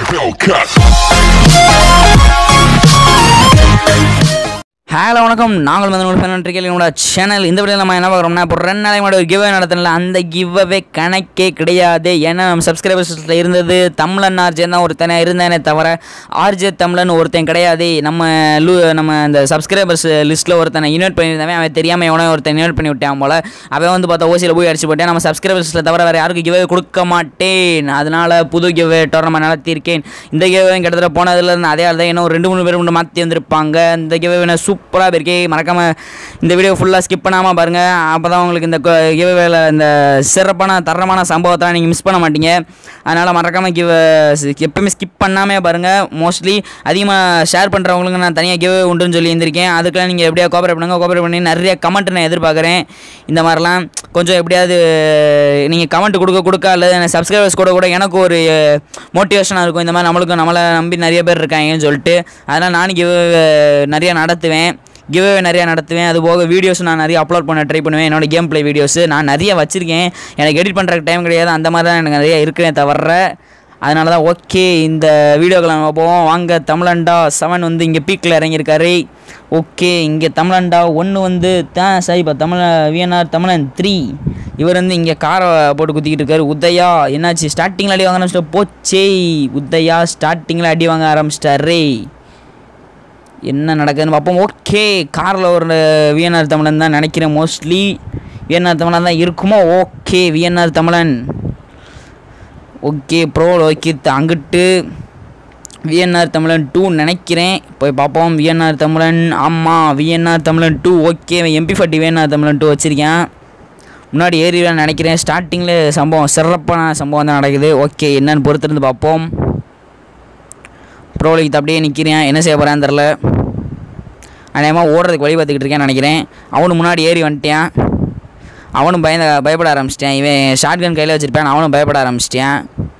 Hellcat. Hello வணக்கம் நாங்கள் வந்து ஒரு ஃபேன் என்னோட சேனல் இந்த வீடியோ நம்ம என்ன பார்க்குறோம்னா இப்போ ரெண்டு நாளைக்கு முன்னாடி ஒரு கிவ் நடத்தினல அந்த கிவ்வே கணக்கே கிடையாது ஏன்னா நம்ம சப்ஸ்கிரைபர்ஸில் இருந்தது தமிழன் ஆர்ஜே தான் ஒருத்தனை இருந்தானே தவிர ஆர்ஜே தமிழன் ஒருத்தன் கிடையாது நம்ம லூ நம்ம அந்த சப்ஸ்கிரைபர்ஸ் லிஸ்ட்டில் ஒருத்தனை இன்வைட் பண்ணியிருந்தவன் அவன் தெரியாமல் எவனோ ஒருத்தன் இன்வைட் பண்ணி விட்டான் போல் அவன் வந்து பார்த்தா ஓசியில் போய் அடிச்சு போட்டேன் நம்ம சப்ஸ்கிரைபர்ஸில் தவிர வேறு யாருக்கும் கிவ்வே கொடுக்க மாட்டேன் அதனால் புது கிவ்வே டோர்னமெண்ட் நடத்தியிருக்கேன் இந்த கிவ்வே கிட்டத்தட்ட போனதுல இருந்து அதே ஆள் தான் இன்னும் ரெண்டு மூணு பேர் மட்டும் மாற்றி வந்திருப்பாங்க இந்த கிவ்வே நான் சூப்பராக இருக்கே மறக்காமல் இந்த வீடியோ ஃபுல்லாக ஸ்கிப் பண்ணாமல் பாருங்கள் அப்போ தான் உங்களுக்கு இந்த கிவ்வேல இந்த சிறப்பான தரமான சம்பவத்தை நீங்கள் மிஸ் பண்ண மாட்டீங்க அதனால் மறக்காமல் கிவ் எப்பவுமே ஸ்கிப் பண்ணாமே பாருங்கள் மோஸ்ட்லி அதிகமாக ஷேர் பண்ணுறவங்களுக்கு நான் தனியாக கிவ் உண்டுன்னு சொல்லி இருந்திருக்கேன் அதுக்கெல்லாம் நீங்கள் எப்படியா கோஆப்ரேட் பண்ணுங்க கோஆப்ரேட் பண்ணி நிறைய கமெண்ட் நான் எதிர்பார்க்குறேன் இந்த மாதிரிலாம் கொஞ்சம் எப்படியாவது நீங்கள் கமெண்ட் கொடுக்க கொடுக்க அல்லது சப்ஸ்கிரைபர்ஸ் கூட கூட எனக்கு ஒரு மோட்டிவேஷனாக இருக்கும் இந்த மாதிரி நம்மளுக்கும் நம்மளை நம்பி நிறைய பேர் இருக்காங்கன்னு சொல்லிட்டு அதனால் நானும் கிவ் நிறைய நடத்துவேன் கிவ்வே நிறையா நடத்துவேன் அது போக வீடியோஸ் நான் நிறைய அப்லோட் பண்ண ட்ரை பண்ணுவேன் என்னோட கேம் ப்ளே வீடியோஸ் நான் நிறைய வச்சுருக்கேன் எனக்கு எடிட் பண்ணுறதுக்கு டைம் கிடையாது அந்த மாதிரி தான் எனக்கு நிறைய இருக்குனே தவிர அதனால தான் ஓகே இந்த வீடியோக்களை நம்ம போவோம் வாங்க தமிழண்டா செவன் வந்து இங்கே பீக்கில் இறங்கியிருக்காரு ஓகே இங்கே தமிழண்டா ஒன்று வந்து தான் சரி இப்போ தமிழ விஎன்ஆர் தமிழன் த்ரீ இவர் வந்து இங்கே காரை போட்டு குத்திக்கிட்டு இருக்காரு உதயா என்னாச்சு ஸ்டார்டிங்கில் அடி வாங்க ஆரம்பிச்சிட்ட போச்சே உதயா ஸ்டார்டிங்கில் அடி வாங்க ஆரம்பிச்சிட்டாரே என்ன நடக்குதுன்னு பார்ப்போம் ஓகே காரில் ஒரு விஎன்ஆர் தமிழன் தான் நினைக்கிறேன் மோஸ்ட்லி விஎன்ஆர் தமிழன் தான் இருக்குமோ okay VNR Tamizhan okay bro okay அங்கிட்டு விஎன்ஆர் தமிழன் டூ நினைக்கிறேன் போய் பார்ப்போம் விஎன்ஆர் தமிழன் ஆமாம் VNR Tamizhan two okay MP forty VNR Tamizhan two வச்சுருக்கேன் முன்னாடி ஏறிடுவேன் நினைக்கிறேன் ஸ்டார்டிங்கில் சம்பவம் சிறப்பான சம்பவம் தான் நடக்குது ஓகே என்னன்னு பொறுத்திருந்து பார்ப்போம் ப்ரோலிக்கு அப்படியே நிற்கிறேன் என்ன செய்ய போகிறான்னு தெரில அநேகமாக ஓடுறதுக்கு வழி பார்த்துக்கிட்டு இருக்கேன்னு நினைக்கிறேன் அவனு முன்னாடி ஏறி வந்துட்டான் அவனும் பயந்த பயப்பட ஆரம்பிச்சிட்டேன் இவன் ஷார்ட் கன் கையில் வச்சுருப்பேன் அவனும் பயப்பட ஆரம்பிச்சிட்டேன்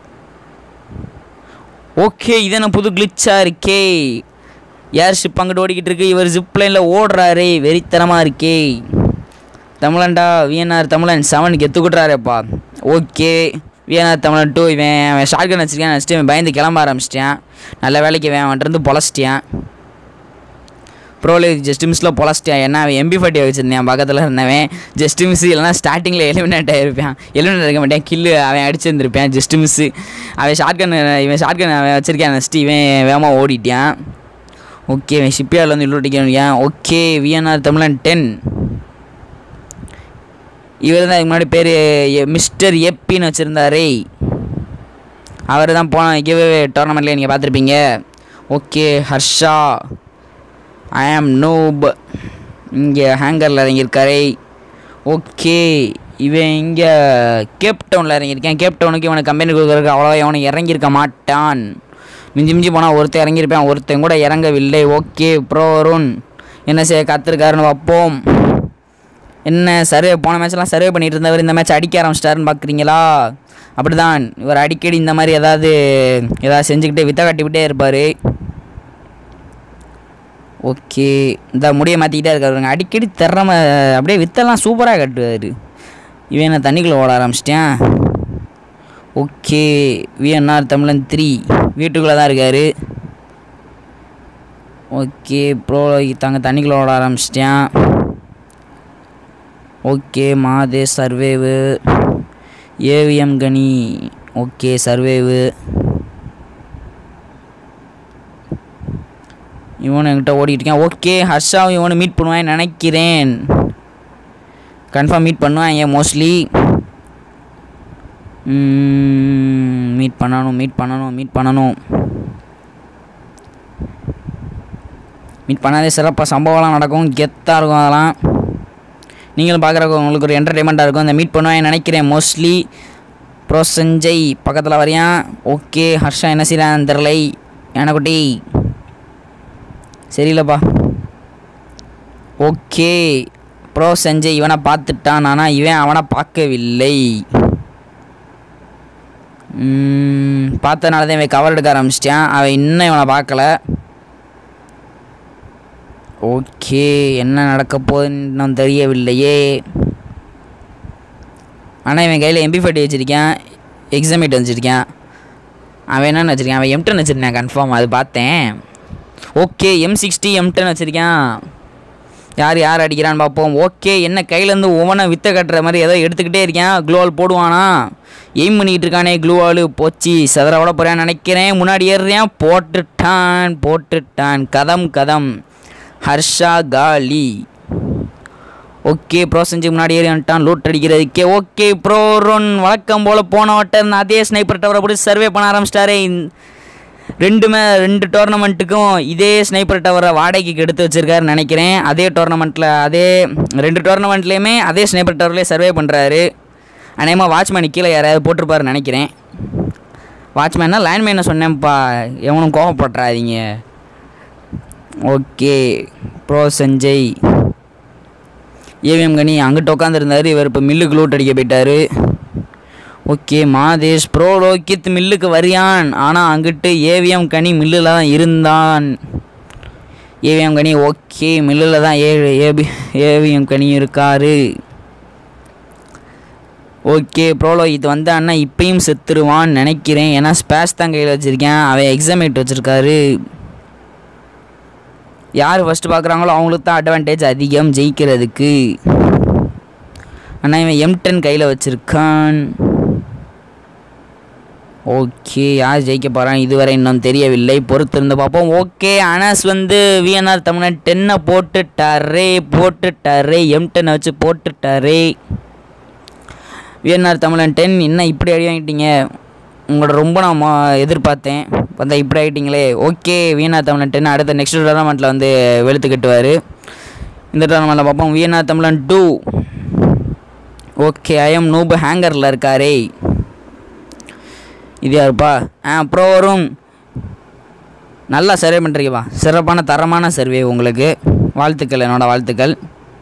ஓகே இது என்ன புது கிளிச்சாக இருக்கே ஏர் ஷிப் அங்கிட்டு ஓடிக்கிட்டு இருக்கு இவர் ஜிப் லைனில் ஓடுறாரே வெறித்தனமாக இருக்கே தமிழன்டா விஎன்ஆர் தமிழன் செவனுக்கு எத்துக்கிட்றாரேப்பா ஓகே விஎன்ஆர் தமிழன் டூ இவன் அவன் ஷார்ட் கன் வச்சிருக்கேன் நெக்ஸ்ட்டு இவன் பயந்து கிளம்ப ஆரம்பிச்சிட்டேன் நல்ல வேலைக்கு இவன் அவன்கிட்ட பொழச்சிட்டேன் ப்ரோலே ஜஸ்ட் மிஸ்ஸில் பொழச்சிட்டேன் ஏன்னா அவன் எம்பி ஃபார்ட்டி வச்சுருந்தேன் பக்கத்தில் இருந்தவன் ஜஸ்ட் மிஸ் இல்லைனா ஸ்டார்டிங்கில் எலிமினேட் ஆகிருப்பான் எலிமினேட் இருக்க மாட்டேன் கில்லு அவன் அடிச்சிருந்துருப்பேன் ஜஸ்ட் மிஸ்ஸு அவன் ஷார்ட் கன் இவன் ஷார்ட் கன் அவன் வச்சிருக்கேன் நெக்ஸ்ட்டு இவன் வேகமாக ஓடிட்டான் ஓகே இவன் ஷிப்பியாரில் வந்து இவ்வளோ அடிக்க ஓகே விஎன்ஆர் தமிழன் டென் இவர் தான் இதுக்கு முன்னாடி பேர் மிஸ்டர் எப்பின்னு வச்சுருந்தாரே அவர் தான் போன கிவ் டோர்னமெண்ட்லேயே நீங்கள் பார்த்துருப்பீங்க ஓகே ஹர்ஷா ஐ ஆம் நூப் இங்கே ஹேங்கரில் இறங்கியிருக்காரே ஓகே இவன் இங்கே கேப் டவுனில் இறங்கியிருக்கேன் கேப் டவுனுக்கு இவனுக்கு கம்பெனி கொடுக்குறதுக்கு அவ்வளோவா இவனை இறங்கியிருக்க மாட்டான் மிஞ்சி மிஞ்சி போனால் ஒருத்தன் இறங்கியிருப்பேன் ஒருத்தன் கூட இறங்கவில்லை ஓகே ப்ரோ வருண் என்ன செய்ய காத்திருக்காருன்னு வைப்போம் என்ன சர்வே போன மேட்ச்லாம் சர்வே பண்ணிட்டு இருந்தவர் இந்த மேட்ச் அடிக்க ஆரம்பிச்சிட்டாருன்னு பார்க்குறீங்களா அப்படி தான் இவர் அடிக்கடி இந்த மாதிரி ஏதாவது ஏதாவது செஞ்சுக்கிட்டே வித்த கட்டிக்கிட்டே இருப்பார் ஓகே இந்த முடியை மாற்றிக்கிட்டே இருக்காருங்க அடிக்கடி திறம அப்படியே வித்தெல்லாம் சூப்பராக கட்டுவார் இவன் நான் தண்ணிக்குள்ளே ஓட ஆரம்பிச்சிட்டேன் ஓகே விஎன்ஆர் தமிழன் த்ரீ வீட்டுக்குள்ளே தான் இருக்கார் ஓகே ப்ரோ தாங்க தண்ணிக்குள்ளே ஓட ஆரம்பிச்சிட்டேன் ஓகே மாதே survive AVM Kani okay survive இவனு என்கிட்ட ஓடிட்டு இருக்கேன் ஓகே ஹர்ஷாவும் இவனு மீட் பண்ணுவான்னு நினைக்கிறேன் கன்ஃபார்ம் மீட் பண்ணுவான் ஏன் மோஸ்ட்லி மீட் பண்ணணும் மீட் பண்ணணும் மீட் பண்ணணும் மீட் பண்ணாதே சிறப்பாக சம்பவம்லாம் நடக்கும் கெத்தாக இருக்கும் அதெல்லாம் நீங்களும் பார்க்குறக்கு உங்களுக்கு ஒரு என்டர்டைன்மெண்ட்டாக இருக்கும் இந்த மீட் பண்ணுவேன் நினைக்கிறேன் மோஸ்ட்லி ப்ரோ சஞ்சய் பக்கத்தில் வரையான் ஓகே ஹர்ஷா என்ன செய்யலாம் தெரிலை எனக்குட்டி சரியில்லப்பா ஓகே ப்ரோ சஞ்சய் இவனை பார்த்துட்டான் ஆனால் இவன் அவனை பார்க்கவில்லை பார்த்தனால தான் இவன் கவர் எடுக்க ஆரம்பிச்சிட்டான் அவன் இன்னும் இவனை பார்க்கல ஓகே என்ன நடக்க போகுதுன்னு இன்னும் தெரியவில்லையே ஆனால் இவன் கையில் எம்பி ஃபார்ட்டி வச்சுருக்கேன் எக்ஸாமேட் வச்சுருக்கேன் அவன் என்னென்னு வச்சுருக்கான் அவன் எம்டன் வச்சுருந்தேன் கன்ஃபார்ம் அது பார்த்தேன் ஓகே எம் சிக்ஸ்டி எம்டன் வச்சுருக்கான் யார் யார் அடிக்கிறான்னு பார்ப்போம் ஓகே என்ன கையிலேருந்து ஒவ்வொன்றா வித்த கட்டுற மாதிரி ஏதோ எடுத்துக்கிட்டே இருக்கேன் க்ளோவால் போடுவானா எய்ம் பண்ணிக்கிட்டு இருக்கானே க்ளூவால் போச்சு சதற விட போகிறேன்னு நினைக்கிறேன் முன்னாடி ஏறுறேன் போட்டுட்டான் போட்டுட்டான் கதம் கதம் ஹர்ஷா காலி ஓகே ப்ரோ செஞ்சு முன்னாடி ஏறி வந்துட்டான் லூட் அடிக்கிறதுக்கே ஓகே ப்ரோ ரொன் வழக்கம் போல் போன வட்டம் அதே ஸ்னைப்பர் டவரை போட்டு சர்வே பண்ண ஆரம்பிச்சிட்டாரே ரெண்டுமே ரெண்டு டோர்னமெண்ட்டுக்கும் இதே ஸ்னைப்பர் டவரை வாடகைக்கு எடுத்து வச்சிருக்காருன்னு நினைக்கிறேன் அதே டோர்னமெண்ட்டில் அதே ரெண்டு டோர்னமெண்ட்லேயுமே அதே ஸ்னைப்பர் டவர்லேயே சர்வே பண்ணுறாரு அநேகமாக வாட்ச்மேன் கீழே யாராவது போட்டிருப்பாருன்னு நினைக்கிறேன் வாட்ச்மேனா லேண்ட்மேனை சொன்னேன்ப்பா எவனும் கோவப்படுறாதீங்க okay bro Sanjay AVM Kani அங்கிட்ட உட்காந்துருந்தாரு இவர் இப்போ மில்லுக்கு லூட் அடிக்க போயிட்டாரு ஓகே மாதேஷ் ப்ரோ லோகித் மில்லுக்கு வரியான் ஆனால் அங்கிட்டு ஏவிஎம் கனி மில்லில் தான் இருந்தான் ஏவிஎம் கனி ஓகே மில்லில் தான் ஏ ஏபி ஏவிஎம் கனி இருக்காரு ஓகே ப்ரோலோகித் வந்தான்னா இப்பயும் செத்துருவான்னு நினைக்கிறேன் ஏன்னா ஸ்பேஸ் தான் கையில் வச்சுருக்கேன் அவன் எக்ஸாமேட் வச்சுருக்காரு யார் ஃபஸ்ட்டு பார்க்குறாங்களோ அவங்களுக்கு தான் அட்வான்டேஜ் அதிகம் ஜெயிக்கிறதுக்கு ஆனால் இவன் எம் டென் கையில் வச்சுருக்கான் ஓகே யார் ஜெயிக்க போகிறான் இதுவரை இன்னும் தெரியவில்லை பொறுத்திருந்து பார்ப்போம் ஓகே அனஸ் வந்து விஎன்ஆர் தமிழன் டென்னை போட்டுட்டாரே போட்டுட்டாரே எம் டென்னை வச்சு போட்டுட்டாரே விஎன்ஆர் தமிழன் டென் என்ன இப்படி அடி வாங்கிட்டீங்க உங்களோட ரொம்ப நான் மோ- எதிர்பார்த்தேன் வந்தா இப்படி ஆகிட்டீங்களே ஓகே விஎன்ஆர் தமிழன் டென் அடுத்த நெக்ஸ்ட் டோர்னமெண்ட்டில் வந்து வெளுத்து கட்டுவார் இந்த டோர்னமெண்ட்டில் பார்ப்போம் VNR Tamizhan two okay I'm noob ஹேங்கரில் இருக்காரே இது யாருப்பா ஆ அப்புறம் வரும் நல்லா சர்வே பண்ணுறீங்கப்பா சிறப்பான தரமான சர்வே உங்களுக்கு வாழ்த்துக்கள் என்னோட வாழ்த்துக்கள்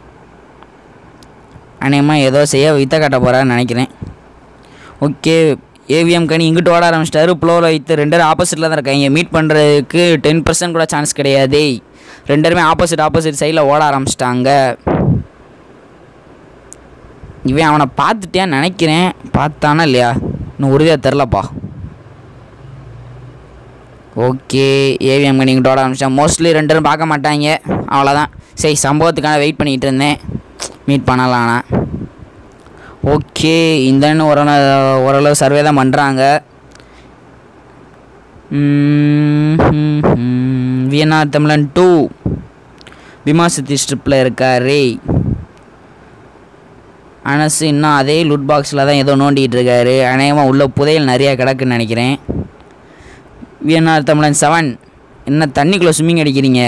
அநேகமாக ஏதோ செய்ய வித்த காட்ட போகிறான்னு நினைக்கிறேன் ஓகே ஏவிஎம் கனி இங்கிட்டு ஓட ஆரம்பிச்சிட்டாரு ப்ளோவில் வைத்து ரெண்டு பேரும் ஆப்போசிட்டில் தான் இருக்காங்க மீட் பண்ணுறதுக்கு டென் பர்சன்ட் கூட சான்ஸ் கிடையாது ரெண்டு பேருமே ஆப்போசிட் ஆப்போசிட் சைடில் ஓட ஆரம்பிச்சிட்டாங்க இவன் அவனை பார்த்துட்டேன்னு நினைக்கிறேன் பார்த்தானா இல்லையா இன்னும் உறுதியாக தெரிலப்பா ஓகே ஏவிஎம் கனிங்கிட்ட ஓட ஆரம்பிச்சிட்டேன் மோஸ்ட்லி ரெண்டு பேரும் பார்க்க மாட்டாங்க அவ்வளோதான் சரி சம்பவத்துக்கான வெயிட் பண்ணிகிட்டு இருந்தேன் மீட் பண்ணலாம் ஆனால் ஓகே இந்த அண்ணன் ஓரளவு ஓரளவு சர்வே தான் பண்ணுறாங்க வியன்னார் தமிழன் டூ விமாசத்தி ஸ்ட்ரிப்பில் இருக்காரே அனசு இன்னும் அதே லுட் பாக்ஸில் தான் ஏதோ நோண்டிகிட்டு இருக்காரு அநேகமாக உள்ள புதையல் நிறையா கிடக்குன்னு நினைக்கிறேன் வியன்னார் தமிழன் செவன் என்ன தண்ணிக்குள்ளே ஸ்விம்மிங் அடிக்கிறீங்க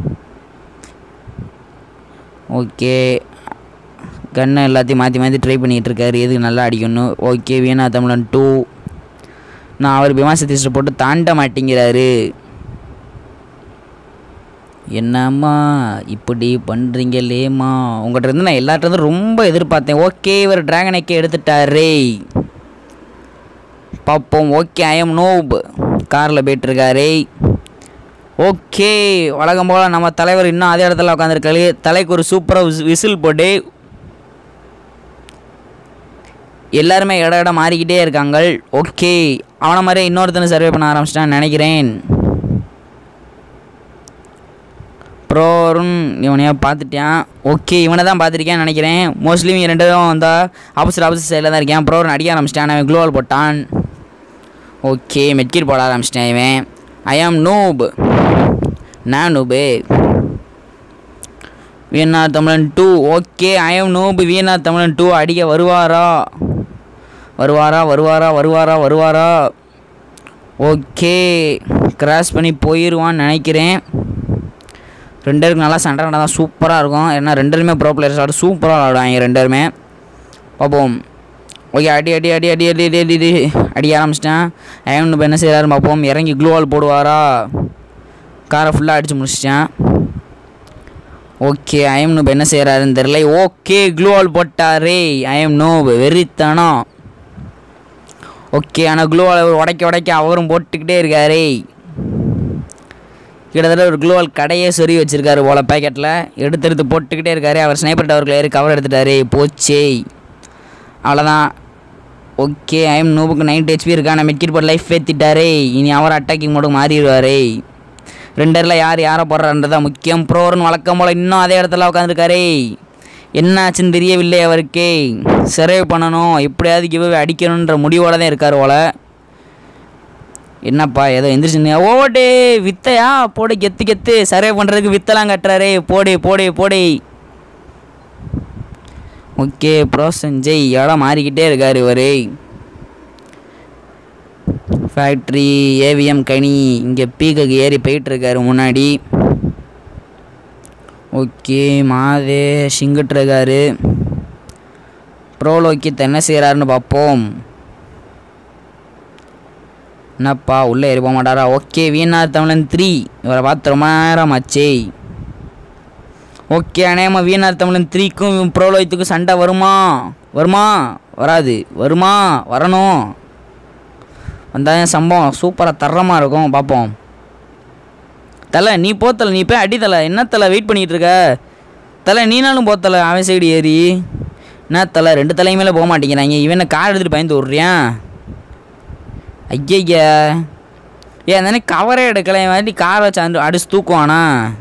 ஓகே கன்னை எல்லாத்தையும் மாற்றி மாற்றி ட்ரை பண்ணிகிட்டு இருக்காரு எதுக்கு நல்லா அடிக்கணும் ஓகே வீணா தமிழன் டூ நான் அவர் விமாசத்திஸ்ட்டை போட்டு தாண்ட மாட்டேங்கிறாரு என்னம்மா இப்படி பண்ணுறீங்களேம்மா உங்கள்கிட்ட இருந்து நான் எல்லார்ட்ட இருந்து ரொம்ப எதிர்பார்த்தேன் ஓகே இவர் டிராகனைக்கே எடுத்துட்டாரே பார்ப்போம் ஓகே ஐஎம் நோப் காரில் போயிட்டுருக்காரே ஓகே வழக்கம் போல் நம்ம தலைவர் இன்னும் அதே இடத்துல உட்காந்துருக்காரு தலைக்கு ஒரு சூப்பராக விசில் போட்டு எல்லாருமே இட இடம் மாறிக்கிட்டே இருக்காங்க ஓகே அவனை மாதிரியே இன்னொருத்தனை சர்வே பண்ண ஆரம்பிச்சிட்டான்னு நினைக்கிறேன் ப்ரோரும் இவனையா பார்த்துட்டான் ஓகே இவனை தான் பார்த்துருக்கேன்னு நினைக்கிறேன் மோஸ்ட்லி இவங்க ரெண்டு பேரும் வந்தா ஆப்போசிட் ஆப்போசிட் சைடில் தான் இருக்கேன் ப்ரோரன் அடிக்க ஆரம்பிச்சிட்டான் அவன் க்ளோவல் போட்டான் ஓகே மெட்கிட் போட ஆரம்பிச்சிட்டேன் இவன் ஐ ஆம் நூப் நான் நூபு வியன்னார் தமிழன் டூ ஓகே ஐ ஆம் நூப் வியன்னார் தமிழன் டூ அடிக்க வருவாரா வருவாரா வருவாரா வருவாரா வருவாரா ஓகே கிராஸ் பண்ணி போயிடுவான்னு நினைக்கிறேன் ரெண்டு பேருக்கு நல்லா சண்டை நடந்தால் சூப்பராக இருக்கும் ஏன்னா ரெண்டு பேருமே ப்ரோ பிளேயர்ஸ் ஆடு சூப்பராக ஆடுவாங்க ரெண்டு பேருமே பார்ப்போம் ஓகே அடி அடி அடி அடி அடி அடி அடி அடி அடிக்க ஆரம்பிச்சிட்டேன் ஐஎம் இப்போ என்ன செய்கிறாருன்னு பார்ப்போம் இறங்கி க்ளூவால் போடுவாரா காரை ஃபுல்லாக அடித்து முடிச்சிட்டேன் ஓகே ஐஎம் நூப் என்ன செய்கிறாருன்னு தெரியல ஓகே க்ளூவால் போட்டாரே ஐஎம் நூப் வெறித்தனம் ஓகே ஆனால் க்ளூவால் உடைக்க உடைக்க அவரும் போட்டுக்கிட்டே இருக்காரே கிட்டத்தட்ட ஒரு க்ளூவால் கடையே சொறி வச்சிருக்காரு போல பேக்கெட்டில் எடுத்து எடுத்து போட்டுக்கிட்டே இருக்காரு அவர் ஸ்னைப்பர் டவருக்கு ஏறி கவர் எடுத்துட்டாரு போச்சே அவ்வளோதான் ஓகே ஐஎம் நூபுக்கு நைன்ட் ஹெச்பி இருக்கா நான் மிட்கிட் போட்டு லைஃப் ஏற்றிட்டாரே இனி அவர் அட்டாக்கிங் மோடுக்கு மாறிடுவாரே ரெண்டரில் யார் யாரை போடுறான்றதா முக்கியம் ப்ரோர்னு வழக்கம் போல் இன்னும் அதே இடத்துல உட்காந்துருக்காரே என்னாச்சுன்னு தெரியவில்லை அவருக்கே சர்வே பண்ணணும் எப்படியாவது கிவ் அடிக்கணுன்ற முடிவோட தான் இருக்கார் போல என்னப்பா ஏதோ எந்திரிச்சு ஓடே வித்தையா போடு கெத்து கெத்து சர்வே பண்ணுறதுக்கு வித்தெல்லாம் கட்டுறாரே போடு போடு போடு ஓகே ப்ரோ சஞ்சய் இடம் மாறிக்கிட்டே இருக்கார் இவர் ஃபேக்ட்ரி ஏவிஎம் கனி இங்கே பீக்குக்கு ஏறி போயிட்டுருக்காரு முன்னாடி ஓகே மாதே சிங்கிட்டுருக்காரு ப்ரோலோக்கித் என்ன செய்கிறாருன்னு பார்ப்போம் என்னப்பா உள்ளே ஏறி போக மாட்டாரா ஓகே வீணார் தமிழன் த்ரீ இவரை பார்த்து ரொம்ப நேரம் ஆச்சே ஓகே அநேகமா வீணார் தமிழன் த்ரீக்கும் ப்ரோலோயத்துக்கும் சண்டை வருமா வருமா வராது வருமா வரணும் வந்தால் சம்பவம் சூப்பராக தரமாக இருக்கும் பார்ப்போம் தலை நீ போத்தலை நீ போய் அடி தலை என்ன தலை வெயிட் பண்ணிகிட்டு இருக்க தலை நீனாலும் போத்தலை அவன் சைடு ஏறி என்ன தலை ரெண்டு தலையும் மேலே போக மாட்டேங்கிறாங்க இவனை கார் எடுத்துகிட்டு பயந்து விட்றியான் ஐயய்யா ஏன் தானே கவரே எடுக்கல இவன் வாட்டி காரை வச்சு அண்டு அடிச்சு தூக்குவானா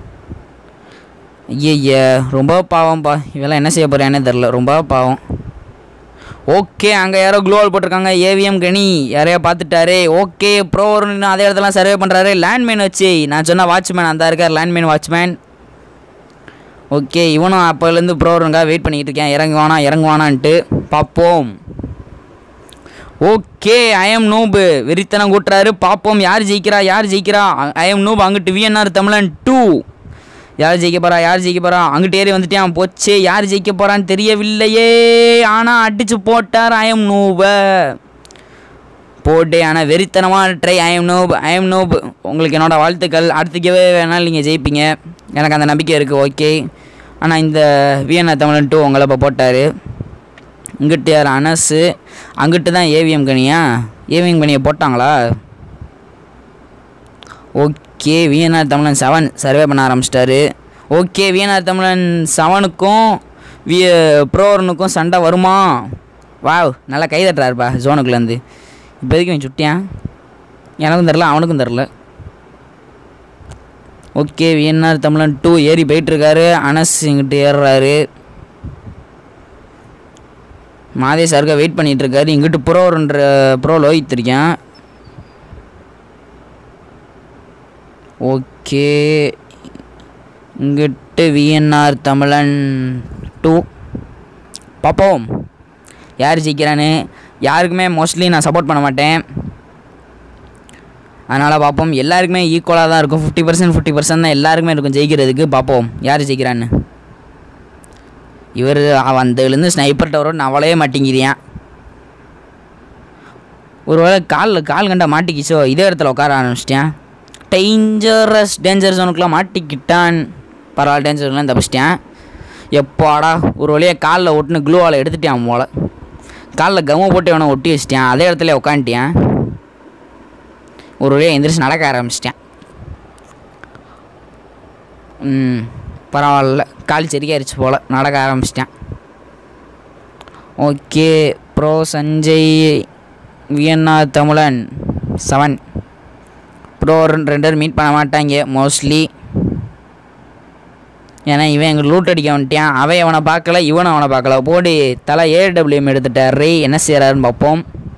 ஐயய்யா ரொம்ப பாவம்ப்பா இவெல்லாம் என்ன செய்ய போகிறானே தெரில ரொம்ப பாவம் ஓகே அங்கே யாரோ க்ளோவல் போட்டிருக்காங்க ஏவிஎம் கனி யாரையோ பார்த்துட்டாரு ஓகே ப்ரோ அதே இடத்துலாம் சர்வே பண்ணுறாரு லேண்ட்மேன் வச்சு நான் சொன்ன வாட்ச்மேன் அந்த இருக்கார் லேண்ட்மேன் வாட்ச்மேன் ஓகே இவனும் அப்போலேருந்து ப்ரோருங்காக வெயிட் பண்ணிக்கிட்டு இருக்கேன் இறங்குவானா இறங்குவானான்ட்டு பார்ப்போம் ஓகே ஐஎம் நூபு வெறித்தனம் கூட்டுறாரு பார்ப்போம் யார் ஜெயிக்கிறா யார் ஜெயிக்கிறா ஐஎம் நூப் அங்கிட்டு விஎன்ஆர் தமிழன் டூ யார் ஜெயிக்க போறா யார் ஜெயிக்க போறா அங்கிட்டு ஏறி வந்துட்டான் போச்சே யார் ஜெயிக்க போறான்னு தெரியவில்லையே ஆனால் அடிச்சு போட்டார் ஐஎம் நூப போட்டு ஆனால் வெறித்தனமாக try I'm noob I'm noob உங்களுக்கு என்னோட வாழ்த்துக்கள் அடுத்துக்கவே வேணாலும் நீங்கள் ஜெயிப்பீங்க எனக்கு அந்த நம்பிக்கை இருக்குது ஓகே ஆனால் இந்த விஎன்ஆர் தமிழன் டூ உங்களை இப்போ போட்டார் இங்கிட்டு யார் அனஸு அங்கிட்டு தான் ஏவிஎம் கனியா ஏவிஎம் கனியை போட்டாங்களா okay VNR Tamizhan seven survive பண்ண ஆரம்பிச்சிட்டாரு ஓகே விஎன்ஆர் தமிழன் செவனுக்கும் வி ப்ரோவனுக்கும் சண்டை வருமா வாவ் நல்லா கை தட்டுறாருப்பா ஜோனுக்குள்ளேருந்து இப்போதைக்கு அவன் சுட்டியான் எனக்கும் தெரில அவனுக்கும் தெரில ஓகே விஎன்ஆர் தமிழன் டூ ஏறி போயிட்டுருக்காரு அனஸ் இங்கிட்டு ஏறுறாரு மாதே சாருக்கா வெயிட் பண்ணிட்டு இருக்காரு இங்கிட்டு ப்ரோன்ற ப்ரோ லோயித் இருக்கேன் ஓகே இங்கிட்டு விஎன்ஆர் தமிழன் டூ பார்ப்போம் யார் ஜெயிக்கிறான்னு யாருக்குமே மோஸ்ட்லி நான் சப்போர்ட் பண்ண மாட்டேன் அதனால் பார்ப்போம் எல்லாருக்குமே ஈக்குவலாக தான் இருக்கும் ஃபிஃப்டி பர்சன்ட் ஃபிஃப்டி பர்சன்ட் தான் எல்லாருக்குமே இருக்கும் ஜெயிக்கிறதுக்கு பார்ப்போம் யார் ஜெயிக்கிறான்னு இவர் வந்ததுலேருந்து ஸ்னைப்பர் டவரோட நவளவே மாட்டேங்கிறியான் ஒருவேளை காலில் கால் கண்டா மாட்டிக்கிச்சோ இதே இடத்துல உட்கார ஆரம்பிச்சிட்டேன் டேஞ்சரஸ் டேஞ்சர் ஜோனுக்குலாம் மாட்டிக்கிட்டான் பரவாயில்ல டேஞ்சர்லாம் தப்பிச்சிட்டேன் எப்பாடா ஒரு வழியாக காலில் ஒட்டுன்னு க்ளூவால் எடுத்துட்டான் போல காலில் கம்மை போட்டு அவனை ஒட்டி வச்சிட்டேன் அதே இடத்துல உட்காந்துட்டேன் ஒரு வழியாக எந்திரிச்சு நடக்க ஆரம்பிச்சிட்டேன் ம் பரவாயில்ல கால் செரிக்காயிருச்சு போல் நடக்க ஆரம்பிச்சிட்டேன் ஓகே ப்ரோ சஞ்சய் வியன்னார் தமிழன் செவன் ப்ரோ ரெண்டு ரெண்டு பேரும் மீட் பண்ண மாட்டாங்க மோஸ்ட்லி ஏன்னா இவன் எங்கள் லூட் அடிக்க வந்துட்டான் அவன் அவனை பார்க்கல இவனும் அவனை பார்க்கல போடி தலை ஏடபிள்யூஎம் எடுத்துட்டார் ரே என்ன செய்கிறாருன்னு பார்ப்போம்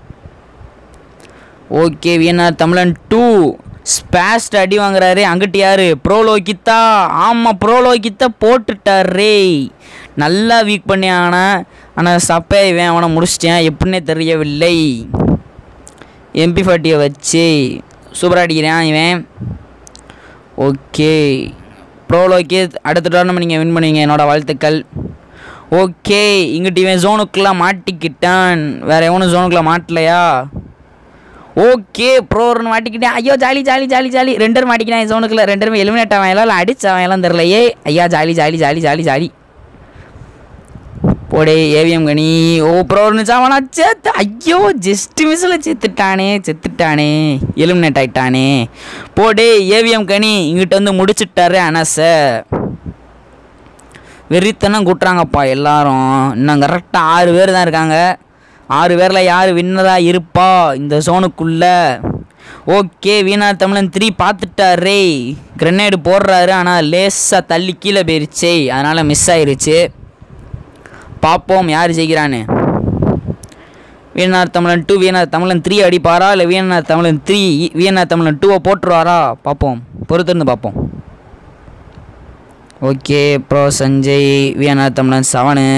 ஓகே வியன்னார் தமிழன் டூ ஸ்பேஸ்ட் அடி வாங்குறாரு அங்கிட்டு யாரு ப்ரோலோகித்தா ஆமாம் ப்ரோலோகித்தா போட்டுட்டார் ரே நல்லா வீக் பண்ணி ஆனால் ஆனால் சப்பை இவன் அவனை முடிச்சிட்டேன் எப்படின்னே தெரியவில்லை எம்பி ஃபார்ட்டியை வச்சு சூப்பராக அடிக்கிறான் இவன் ஓகே ப்ரோலோக்கே அடுத்த டோர்னமெண்ட் நீங்கள் வின் பண்ணுவீங்க என்னோடய வாழ்த்துக்கள் ஓகே இங்கிட்டு இவன் ஜோனுக்குள்ளே மாட்டிக்கிட்டான் வேறு எவனும் ஜோனுக்குள்ளே மாட்டலையா ஓகே ப்ரோர்னு மாட்டிக்கிட்டேன் ஐயோ ஜாலி ஜாலி ஜாலி ஜாலி ரெண்டு பேரும் மாட்டிக்கிட்டேன் ஜோனுக்குள்ள ரெண்டு பேரும் எலிமினேட் அவன் எல்லாம் அடிச்சு அவன் எல்லாம் தெரிலையே ஐயா jolly jolly jolly jolly jolly போடே ஏவிஎம் கனி ஓ ப்ரோர்னு சாவனா சேத்து ஐயோ ஜஸ்ட் மிஸ்ஸில் செத்துட்டானே செத்துட்டானே எலிமினேட் ஆயிட்டானே போடே ஏவிஎம் கனி இங்கிட்ட வந்து முடிச்சிட்டாரு அனச வெறித்தனம் கூட்டுறாங்கப்பா எல்லாரும் இன்னும் கரெக்டாக ஆறு பேர் தான் இருக்காங்க ஆறு பேரில் யார் வின்னராக இருப்பா இந்த ஜோனுக்குள்ளே ஓகே வீணார் தமிழன் த்ரீ பார்த்துட்டாரே கிரனேடு போடுறாரு ஆனால் லேசாக தள்ளி கீழே போயிருச்சே அதனால் மிஸ் ஆயிருச்சு பார்ப்போம் யார் ஜெயிக்கிறான்னு வீணார் தமிழன் டூ வீணார் தமிழன் த்ரீ அடிப்பாரா இல்லை வீணார் தமிழன் த்ரீ வீணார் தமிழன் டூவை போட்டுருவாரா பார்ப்போம் பொறுத்திருந்து பார்ப்போம் ஓகே ப்ரோ சஞ்சய் வீணார் தமிழன் செவனு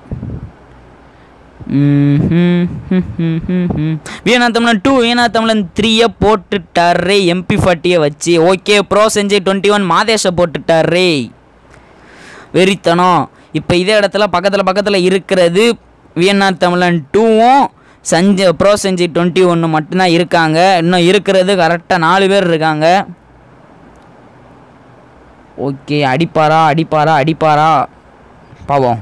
வீணா தமிழன் டூ வீணா தமிழன் த்ரீயை போட்டுட்டாரே எம்பி ஃபார்ட்டியை வச்சு ஓகே ப்ரோ செஞ்சு டுவெண்ட்டி ஒன் மாதேஷை போட்டுட்டாரே வெறித்தனம் இப்போ இதே இடத்துல பக்கத்தில் பக்கத்தில் இருக்கிறது வியன்னா தமிழன் டூவும் சஞ்சய் ப்ரோ செஞ்சு டுவெண்ட்டி ஒன்று மட்டும்தான் இருக்காங்க இன்னும் இருக்கிறது கரெக்டாக நாலு பேர் இருக்காங்க ஓகே அடிப்பாரா அடிப்பாரா அடிப்பாரா பாவம்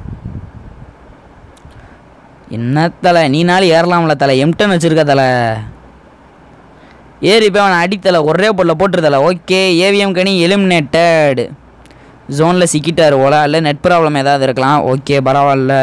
என்ன தலை நீனாலும் ஏறலாம்ல தலை எம்டன் வச்சிருக்க தலை ஏறி போய் அவனை அடித்தலை ஒரே பொருளை போட்டுருதல ஓகே ஏவிஎம் கனி எலிமினேட்டட் ஜோனில் சிக்கிட்டார் போல இல்லை நெட் ப்ராப்ளம் ஏதாவது இருக்கலாம் ஓகே பரவாயில்ல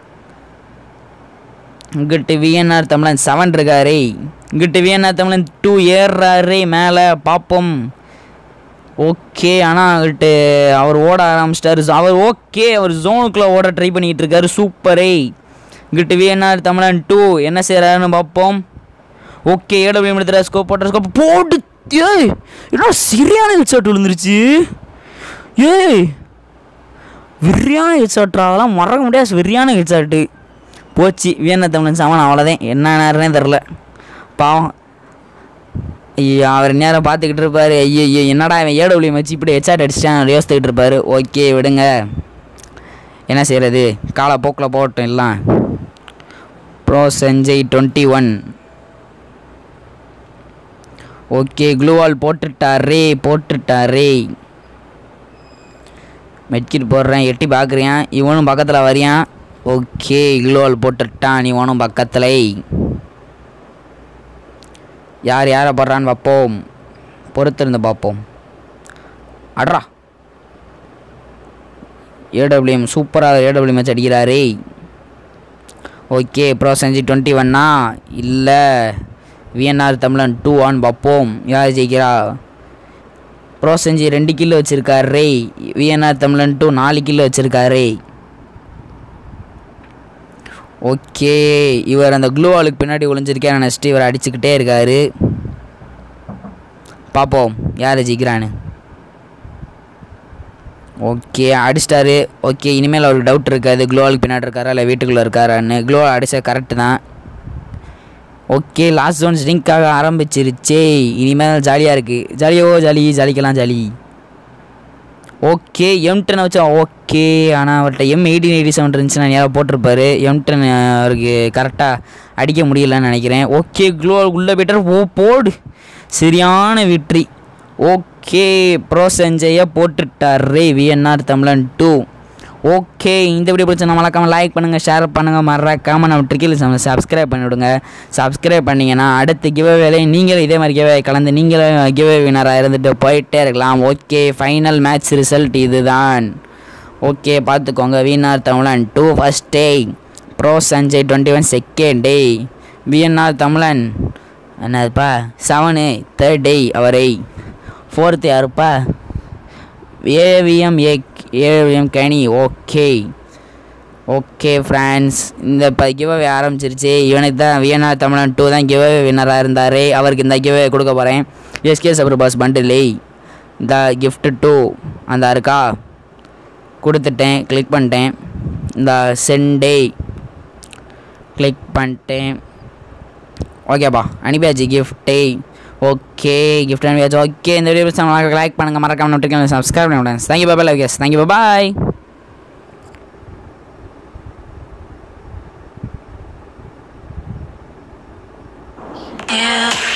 இங்கிட்டு விஎன்ஆர் தமிழன் செவன் இருக்காரே இங்கிட்டு விஎன்ஆர் தமிழன் டூ ஏறுறாரே மேலே பார்ப்போம் ஓகே ஆனால் அங்கிட்டு அவர் ஓட ஆரம்பிச்சிட்டாரு அவர் ஓகே அவர் ஜோனுக்குள்ளே ஓட ட்ரை பண்ணிக்கிட்டு இருக்காரு சூப்பரே இங்கிட்டு விஎன்ஆர் தமிழன் டூ என்ன செய்கிறாருன்னு பார்ப்போம் ஓகே ஏடபிள்யூ எடுத்துகிற ஸ்கோப் போட்ட ஸ்கோப் போட்டு ஏய் என்ன சரியான ஹெட்ஷாட் விழுந்துருச்சு ஏய் வெறியான ஹெட்ஷாட்ரா அதெல்லாம் மறக்க முடியாது வெறியான ஹெட்ஷாட்டு போச்சு வியன்னா தமிழன் சாமான் அவ்வளோதான் என்ன நேரம்னே தெரில பாவம் ஐயோ அவர் நேரம் பார்த்துக்கிட்டு இருப்பாரு ஐயோ ஐயோ என்னடா இவன் ஏடபிள்யூ வச்சு இப்படி ஹெட்ஷாட் அடிச்சிட்டான் யோசித்துக்கிட்டு இருப்பாரு ஓகே விடுங்க என்ன செய்கிறது காலப்போக்கில் போகட்டும் எல்லாம் bro Sanjay twenty one okay gloo wall போட்டுட்டாரே போட்டுட்டாரே மெட்கிட் போடுறேன் எட்டி பார்க்குறியான் இவனும் பக்கத்தில் வரியான் ஓகே க்ளூவால் போட்டுட்டான் இவனும் பக்கத்தில் யார் யாரை போடுறான்னு பார்ப்போம் பொறுத்திருந்து பார்ப்போம் அட்ரா ஏடபிள்யூஎம் சூப்பராக ஏடபிள்யூ மேட்ச் அடிக்கிறாரே ஓகே ப்ரோ செஞ்சு டுவெண்ட்டி ஒன்னா இல்லை விஎன்ஆர் தமிழன் டூ ஆன் பார்ப்போம் யார் ஜெயிக்கிறா ப்ரோ செஞ்சு ரெண்டு கிலோ வச்சுருக்காரே விஎன்ஆர் தமிழன் டூ நாலு கிலோ வச்சுருக்காரே ஓகே இவர் அந்த க்ளூ வாலுக்கு பின்னாடி ஒளிஞ்சிருக்கேன் நினச்சிட்டு இவர் அடிச்சுக்கிட்டே இருக்காரு பார்ப்போம் யார் ஜெயிக்கிறான்னு ஓகே அடிச்சிட்டாரு ஓகே இனிமேல் அவருக்கு டவுட் இருக்காது க்ளோவாலுக்கு பின்னாடி இருக்காரா இல்லை வீட்டுக்குள்ளே இருக்காரான்னு க்ளோ அடிச்சா கரெக்டு தான் ஓகே லாஸ்ட் ஜோன் ட்ரிங்காக ஆரம்பிச்சிருச்சே இனிமேல் ஜாலியாக இருக்குது ஜாலியோ ஜாலி ஜாலிக்கலாம் ஜாலி ஓகே எம் டென் வச்சா ஓகே ஆனால் அவர்கிட்ட எம் எயிட்டீன் எயிட்டி செவன் இருந்துச்சுன்னா யாராவது போட்டிருப்பாரு எம் டென் அவருக்கு கரெக்டாக அடிக்க முடியலன்னு நினைக்கிறேன் ஓகே க்ளோ உள்ளே போய்ட்டார் ஓ போடு சரியான வெற்றி ஓகே ப்ரோ செஞ்சையை போட்டுட்டாரே விஎன்ஆர் தமிழன் டூ ஓகே இந்த வீடியோ பிடிச்சா மறக்காம லைக் பண்ணுங்கள் ஷேர் பண்ணுங்கள் மறக்காம நம்ம ட்ரிக்கில் சப்ஸ்கிரைப் பண்ணிவிடுங்க சப்ஸ்கிரைப் பண்ணிங்கன்னா அடுத்த கிவ் வேலையை நீங்களும் இதே மாதிரி கிவே கலந்து நீங்களும் கிவே வினராக இருந்துட்டு போயிட்டே இருக்கலாம் ஓகே ஃபைனல் மேட்ச் ரிசல்ட் இதுதான் ஓகே பார்த்துக்கோங்க VNR Tamizhan two first day bro Sanjay twenty one second day VNR Tamizhan என்னதுப்பா செவனு தேர்ட் டே அவரை ஃபோர்த்து யாருப்பா AVM A AVM Kani okay okay friends இந்த இப்போ கிவ்அவே ஆரம்பிச்சிருச்சு இவனுக்கு தான் வியனா தமிழன் டூ தான் கிவ்அவே வின்னராக இருந்தார் அவருக்கு இந்த கிவ்அவே கொடுக்க போகிறேன் எஸ்கே சபர் பாஸ் பண்டிலே இந்த gift டூ அந்த இருக்கா கொடுத்துட்டேன் கிளிக் பண்ணிட்டேன் இந்த சென்டே கிளிக் பண்ணிட்டேன் ஓகேப்பா அனுப்பியாச்சு கிஃப்டே ஓகே கிஃப்ட் அனுப்பியாச்சு ஓகே இந்த வீடியோ லைக் பண்ணுங்கள் மறக்காம நோட்டிஃபிகேஷன் சப்ஸ்கிரைப் பண்ணி விடுங்க thank you bye love guys thank you bye Yeah.